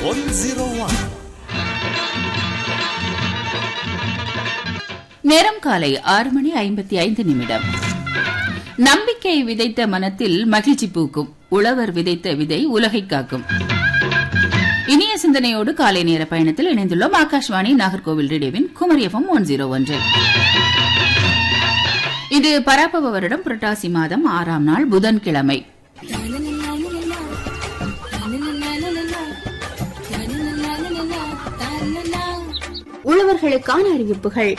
one zero one நேரம் காலை ஆறு மணி ஐம்பத்தி ஐந்து நிமிடம் நம்பிக்கை விதைத்த மனத்தில் மகிழ்ச்சி பூக்கும் உழவர் விதைத்த விதை உலகை காக்கும் இனிய சிந்தனையோடு காலை நேர பயணத்தில் இணைந்துள்ளோம் ஆகாஷ்வாணி நாகர்கோவில் ரேடியோவின் குமரியஃபம் ஒன் ஜீரோ ஒன்று இது பராபவ வருடம் புரட்டாசி மாதம் ஆறாம் நாள் புதன்கிழமை உழவர்களுக்கான அறிவிப்புகள்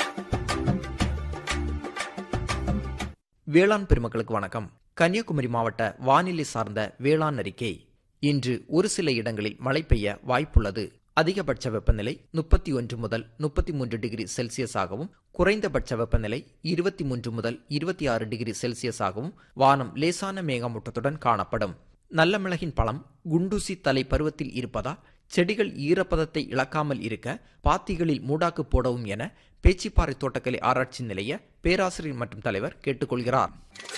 வேளாண் பெருமக்களுக்கு வணக்கம் கன்னியாகுமரி மாவட்ட வானிலை சார்ந்த வேளாண் அறிக்கை இன்று ஒரு சில இடங்களில் மழை பெய்ய வாய்ப்புள்ளது அதிகபட்ச வெப்பநிலை முப்பத்தி ஒன்று முதல் முப்பத்தி மூன்று டிகிரி செல்சியஸாகவும் குறைந்தபட்ச வெப்பநிலை இருபத்தி மூன்று முதல் இருபத்தி ஆறு டிகிரி செல்சியஸாகவும் வானம் லேசான மேகமூட்டத்துடன் காணப்படும் நல்ல மிளகின் பழம் குண்டூசி தலை பருவத்தில் இருப்பதா செடிகள் ஈரப்பதத்தை இழக்காமல் இருக்க பாத்திகளில் மூடாக்கு போடவும் என பேச்சிப்பாறை தோட்டக்கலை ஆராய்ச்சி நிலைய பேராசிரியர் மற்றும் தலைவர் கேட்டுக்கொள்கிறார்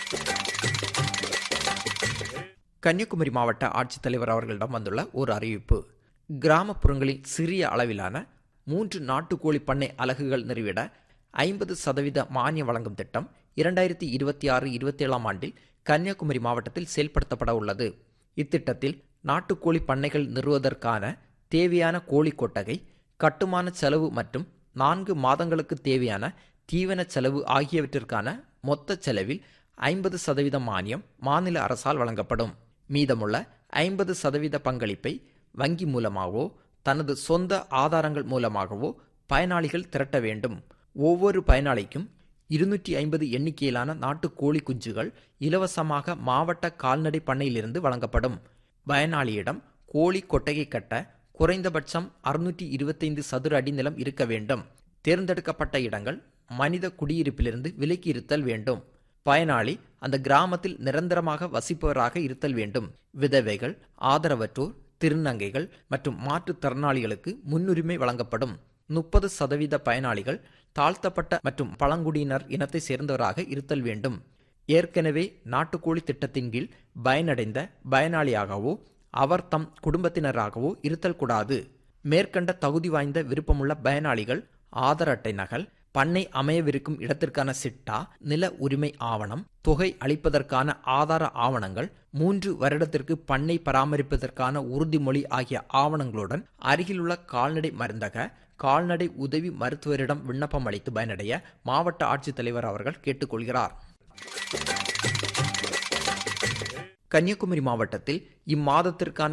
கன்னியாகுமரி மாவட்ட ஆட்சித்தலைவர் அவர்களிடம் வந்துள்ள ஒரு அறிவிப்பு கிராமப்புறங்களில் சிறிய அளவிலான மூன்று நாட்டுக்கோழி பண்ணை அலகுகள் நிறுவிட ஐம்பது சதவீத மானியம் வழங்கும் திட்டம் இரண்டாயிரத்தி இருபத்தி ஆறு இருபத்தி ஏழாம் ஆண்டில் கன்னியாகுமரி மாவட்டத்தில் செயல்படுத்தப்பட உள்ளது இத்திட்டத்தில் நாட்டுக்கோழி பண்ணைகள் நிறுவுவதற்கான தேவையான கோழி கொட்டகை கட்டுமான செலவு மற்றும் நான்கு மாதங்களுக்கு தேவையான தீவன செலவு ஆகியவற்றிற்கான மொத்த செலவில் ஐம்பது சதவீத மானியம் மாநில அரசால் வழங்கப்படும் மீதமுள்ள ஐம்பது சதவீத பங்களிப்பை வங்கி மூலமாகவோ தனது சொந்த ஆதாரங்கள் மூலமாகவோ பயனாளிகள் திரட்ட வேண்டும் ஒவ்வொரு பயனாளிக்கும் இருநூற்றி ஐம்பது எண்ணிக்கையிலான நாட்டு கோழி குஞ்சுகள் இலவசமாக மாவட்ட கால்நடை பண்ணையிலிருந்து வழங்கப்படும் பயனாளியிடம் கோழி கொட்டகை கட்ட குறைந்தபட்சம் அறுநூற்றி இருபத்தைந்து சதுர அடி நிலம் இருக்க வேண்டும் தேர்ந்தெடுக்கப்பட்ட இடங்கள் மனித குடியிருப்பிலிருந்து விலக்கி இருத்தல் வேண்டும் பயனாளி அந்த கிராமத்தில் நிரந்தரமாக வசிப்பவராக இருத்தல் வேண்டும் விதவைகள் ஆதரவற்றோர் திருநங்கைகள் மற்றும் மாற்றுத்திறனாளிகளுக்கு முன்னுரிமை வழங்கப்படும் முப்பது சதவீத பயனாளிகள் தாழ்த்தப்பட்ட மற்றும் பழங்குடியினர் இனத்தை சேர்ந்தவராக இருத்தல் வேண்டும் ஏற்கனவே நாட்டுக்கோழி திட்டத்தின் கீழ் பயனடைந்த பயனாளியாகவோ அவர் தம் குடும்பத்தினராகவோ இருத்தல் கூடாது மேற்கண்ட தகுதி வாய்ந்த விருப்பமுள்ள பயனாளிகள் ஆதார் அட்டை நகல் பண்ணை அமையவிருக்கும் இடத்திற்கான சிட்டா நில உரிமை ஆவணம் தொகை அளிப்பதற்கான ஆதார ஆவணங்கள் மூன்று வருடத்திற்கு பண்ணை பராமரிப்பதற்கான உறுதிமொழி ஆகிய ஆவணங்களுடன் அருகிலுள்ள கால்நடை மருந்தக கால்நடை உதவி மருத்துவரிடம் விண்ணப்பம் அளித்து பயனடைய மாவட்ட ஆட்சித்தலைவர் அவர்கள் கேட்டுக்கொள்கிறார் கன்னியாகுமரி மாவட்டத்தில் இம்மாதத்திற்கான